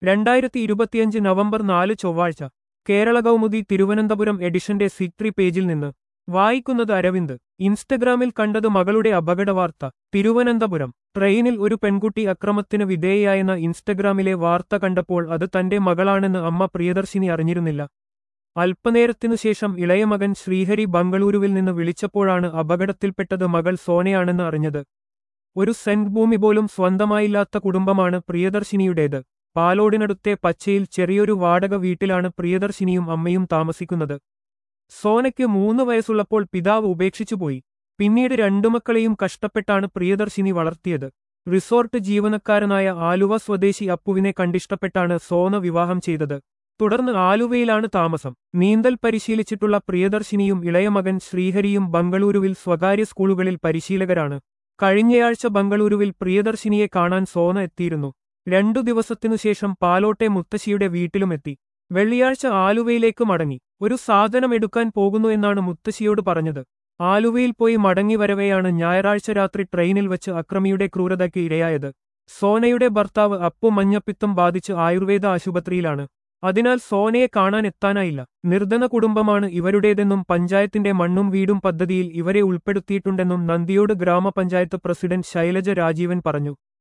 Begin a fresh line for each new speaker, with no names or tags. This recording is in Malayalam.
രണ്ടായിരത്തി ഇരുപത്തിയഞ്ച് നവംബർ നാല് ചൊവ്വാഴ്ച കേരള കൗമുദി തിരുവനന്തപുരം എഡിഷന്റെ സിക്രി പേജിൽ നിന്ന് വായിക്കുന്നത് അരവിന്ദ് ഇൻസ്റ്റഗ്രാമിൽ കണ്ടത് മകളുടെ അപകടവാർത്ത തിരുവനന്തപുരം ട്രെയിനിൽ ഒരു പെൺകുട്ടി അക്രമത്തിന് വിധേയയായെന്ന ഇൻസ്റ്റഗ്രാമിലെ വാർത്ത കണ്ടപ്പോൾ അത് തന്റെ മകളാണെന്ന് അമ്മ പ്രിയദർശിനി അറിഞ്ഞിരുന്നില്ല അല്പനേരത്തിനു ശേഷം ഇളയ മകൻ ശ്രീഹരി ബംഗളൂരുവിൽ നിന്ന് വിളിച്ചപ്പോഴാണ് അപകടത്തിൽപ്പെട്ടത് മകൾ സോനയാണെന്ന് അറിഞ്ഞത് ഒരു സെന്റ് ഭൂമി പോലും സ്വന്തമായില്ലാത്ത കുടുംബമാണ് പ്രിയദർശിനിയുടേത് പാലോടിനടുത്തെ പച്ചയിൽ ചെറിയൊരു വാടക വീട്ടിലാണ് പ്രിയദർശിനിയും അമ്മയും താമസിക്കുന്നത് സോനയ്ക്ക് മൂന്ന് വയസ്സുള്ളപ്പോൾ പിതാവ് ഉപേക്ഷിച്ചുപോയി പിന്നീട് രണ്ടു മക്കളെയും കഷ്ടപ്പെട്ടാണ് പ്രിയദർശിനി വളർത്തിയത് റിസോർട്ട് ജീവനക്കാരനായ ആലുവ സ്വദേശി അപ്പുവിനെ കണ്ടിഷ്ടപ്പെട്ടാണ് സോന വിവാഹം ചെയ്തത് തുടർന്ന് ആലുവയിലാണ് താമസം നീന്തൽ പരിശീലിച്ചിട്ടുള്ള പ്രിയദർശിനിയും ഇളയമകൻ ശ്രീഹരിയും ബംഗളൂരുവിൽ സ്വകാര്യ സ്കൂളുകളിൽ പരിശീലകരാണ് കഴിഞ്ഞയാഴ്ച ബംഗളൂരുവിൽ പ്രിയദർശിനിയെ കാണാൻ സോന എത്തിയിരുന്നു രണ്ടു ദിവസത്തിനു ശേഷം പാലോട്ടെ മുത്തശ്ശിയുടെ വീട്ടിലുമെത്തി വെള്ളിയാഴ്ച ആലുവയിലേക്ക് മടങ്ങി ഒരു സാധനം എടുക്കാൻ പോകുന്നു എന്നാണ് മുത്തശ്ശിയോട് പറഞ്ഞത് ആലുവയിൽ പോയി മടങ്ങി വരവെയാണ് ഞായറാഴ്ച രാത്രി ട്രെയിനിൽ വെച്ച് അക്രമിയുടെ ക്രൂരതയ്ക്ക് ഇരയായത് സോനയുടെ ഭർത്താവ് അപ്പു മഞ്ഞപ്പിത്തം ബാധിച്ച് ആയുർവേദ ആശുപത്രിയിലാണ് അതിനാൽ സോനയെ കാണാൻ എത്താനായില്ല നിർധന കുടുംബമാണ് ഇവരുടേതെന്നും പഞ്ചായത്തിന്റെ മണ്ണും വീടും പദ്ധതിയിൽ ഇവരെ ഉൾപ്പെടുത്തിയിട്ടുണ്ടെന്നും നന്ദിയോട് ഗ്രാമപഞ്ചായത്ത് പ്രസിഡന്റ് ശൈലജ രാജീവൻ പറഞ്ഞു